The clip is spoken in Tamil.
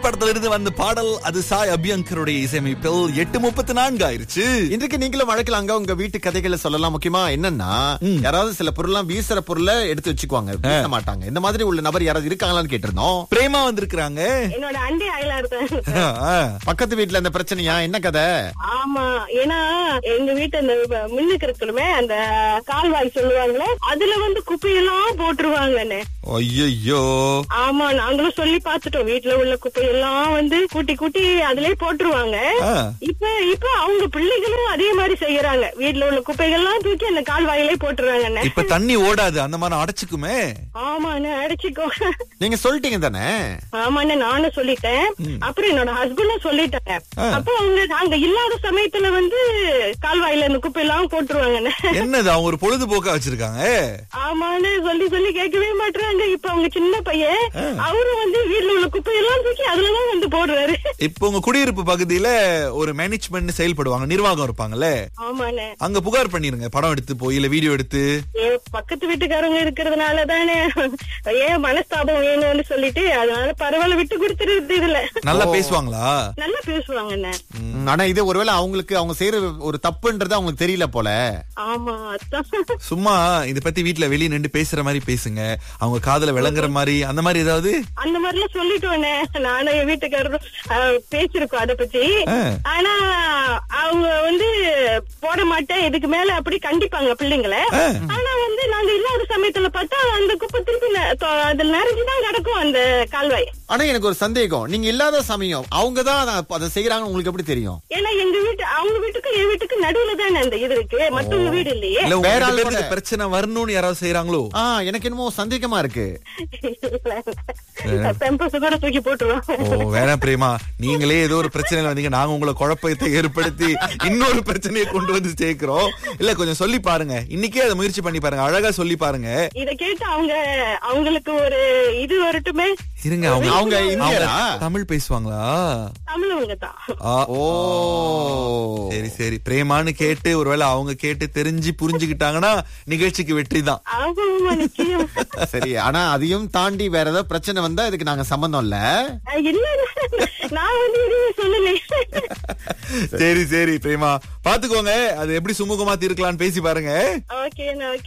படத்துல இருந்து வந்த பாடல் அது சாய் அபியங்கருடைய இசையமைப்பில் எட்டு முப்பத்தி நான்கு ஆயிருச்சு இன்றைக்கு நீங்களும் வழக்கலாங்க உங்க வீட்டு கதைகளை சொல்லலாம் முக்கியமா என்னன்னா யாராவது சில பொருள்லாம் வீசுற பொருளை எடுத்து வச்சுக்குவாங்க வீச மாட்டாங்க இந்த மாதிரி உள்ள நபர் யாராவது இருக்காங்களான்னு கேட்டிருந்தோம் பிரேமா வந்திருக்கிறாங்க என்னோட அண்டி அயலா இருக்காங்க ஆ, பக்கத்து வீட்டுல அந்த பிரச்சனையா என்ன கதை ஆமா ஏன்னா எங்க வீட்டு அந்த முன்னுக்கு இருக்கணுமே அந்த கால்வாய் சொல்லுவாங்களே அதுல வந்து குப்பையெல்லாம் போட்டுருவாங்கன்னு ஐயையோ ஆமா நாங்களும் சொல்லி பார்த்துட்டோம் வீட்டுல உள்ள குப்பையெல்லாம் வந்து கூட்டி கூட்டி அதுலயே போட்டுருவாங்க ஆ. இப்ப இப்ப அவங்க பிள்ளைகளும் அதே மாதிரி செய்யறாங்க வீட்டுல உள்ள குப்பைகள்லாம் தூக்கி அந்த கால்வாயிலே போட்டுருவாங்கண்ணே இப்ப தண்ணி ஓடாது அந்த மாதிரி அடைச்சுக்குமே ஆமாண்ணே அடிச்சுக்கோ நீங்க சொல்லிட்டீங்க தானே ஆமாண்ணே நானும் சொல்லிட்டேன் அப்புறம் என்னோட ஹஸ்பண்டும் சொல்லிட்டாங்க அப்போ அவங்க நாங்க இல்லாத சமயத்துல வந்து கால்வாயில அந்த குப்பையெல்லாம் போட்டுருவாங்கண்ணே என்னது அவங்க ஒரு பொழுதுபோக்கா வச்சிருக்காங்க ஆமான்னு சொல்லி சொல்லி கேட்கவே மாட்டாங்க இப்ப அவங்க சின்ன பையன் அவரும் வந்து வீட்டுல உள்ள குப்பையெல்லாம் தூக்கி அதுலதான் வந்து போடுறாரு இப்ப உங்க குடியிருப்பு பகுதியில ஒரு மேனேஜ்மெண்ட் செயல்படுவாங்க நிர்வாகம் இருப்பாங்கல்ல ஆமாண்ணே அங்க புகார் பண்ணிருங்க படம் எடுத்து போய் இல்ல வீடியோ எடுத்து ஏன் பக்கத்து வீட்டுக்காரங்க இருக்கிறதுனால தானே ஏன் மனஸ்தாபம் வேணும்னு சொல்லிட்டு அதனால பரவாயில்ல விட்டு கொடுத்துருது இதுல நல்லா பேசுவாங்களா நல்லா பேசுவாங்கண்ணே ம், ஆனா இது ஒருவேளை அவங்களுக்கு அவங்க செய்யற ஒரு தப்புன்றது அவங்களுக்கு தெரியல போல ஆமா அதான் சும்மா இத பத்தி வீட்ல வெளிய நின்று பேசுற மாதிரி பேசுங்க அவங்க காதுல விளங்குற மாதிரி அந்த மாதிரி ஏதாவது அந்த மாதிரிலாம் சொல்லிட்டோண்ணே நானும் என் வீட்டுக்காரரும் அஹ், பேசிருக்கோம் அத பத்தி ஆனா அவங்க வந்து போட மாட்டேன் இதுக்கு மேல அப்படி கண்டிப்பாங்க பிள்ளைங்களை ஆனா வந்து நாங்க இல்லாத சமயத்துல பார்த்தா அந்த குப்பை திருப்பி ந- தொ- அதுல நிறைஞ்சுதான் கிடக்கும் அந்த கால்வாய் ஆனா எனக்கு ஒரு சந்தேகம் நீங்க இல்லாத சமயம் அவங்க தான் அதை செய்யறாங்கன்னு உங்களுக்கு எப்படி தெரியும் ஏன்னா எங்க வீட்டு அவங்க வீட்டுக்கு என் வீட்டுக்கு நடுவுல தானே அந்த இது இருக்கு மத்தவங்க வீடு இல்லையே இல்ல உங்க வேற ரெண்டு ஆள் பேருக்கு கூட. இந்த பிரச்சனை வரணும்னு யாராவது செய்யறாங்களோ ஆ எனக்கு என்னமோ சந்தேகமா இருக்கு பெம்பஸ் கூட தூக்கி ஓ போட்டுருவாங்க வேற பிரேமா நீங்களே ஏதோ ஒரு பிரச்சனையில வந்தீங்க நாங்க உங்களை குழப்பத்தை ஏற்படுத்தி இன்னொரு பிரச்சனையை கொண்டு வந்து சேர்க்கிறோம் இல்ல கொஞ்சம் சொல்லி பாருங்க இன்னைக்கே அதை முயற்சி பண்ணி பாருங்க அழகா சொல்லி பாருங்க இத கேட்டு அவங்க அவங்களுக்கு ஒரு இது வரட்டுமே இருங்க அவங்க அவங்க இந்தியரா தமிழ் பேசுவாங்களா தமிழவங்க தான் ஆ, ஓ சரி சரி பிரேமான்னு கேட்டு ஒருவேளை அவங்க கேட்டு தெரிஞ்சு புரிஞ்சுக்கிட்டாங்கன்னா நிகழ்ச்சிக்கு வெற்றி தான் ஆமா ஆமா நிச்சயம் சரி ஆனா அதையும் தாண்டி வேற ஏதாவது பிரச்சனை வந்தா இதுக்கு நாங்க சம்பந்தம் இல்ல அஹ் இல்ல இல்ல. நான் வந்து எதுவுமே சொல்லலை சரி சரி பிரேமா பாத்துக்கோங்க அது எப்படி சுமூகமா தீர்க்கலாம்னு பேசி பாருங்க ஓகே ஓகே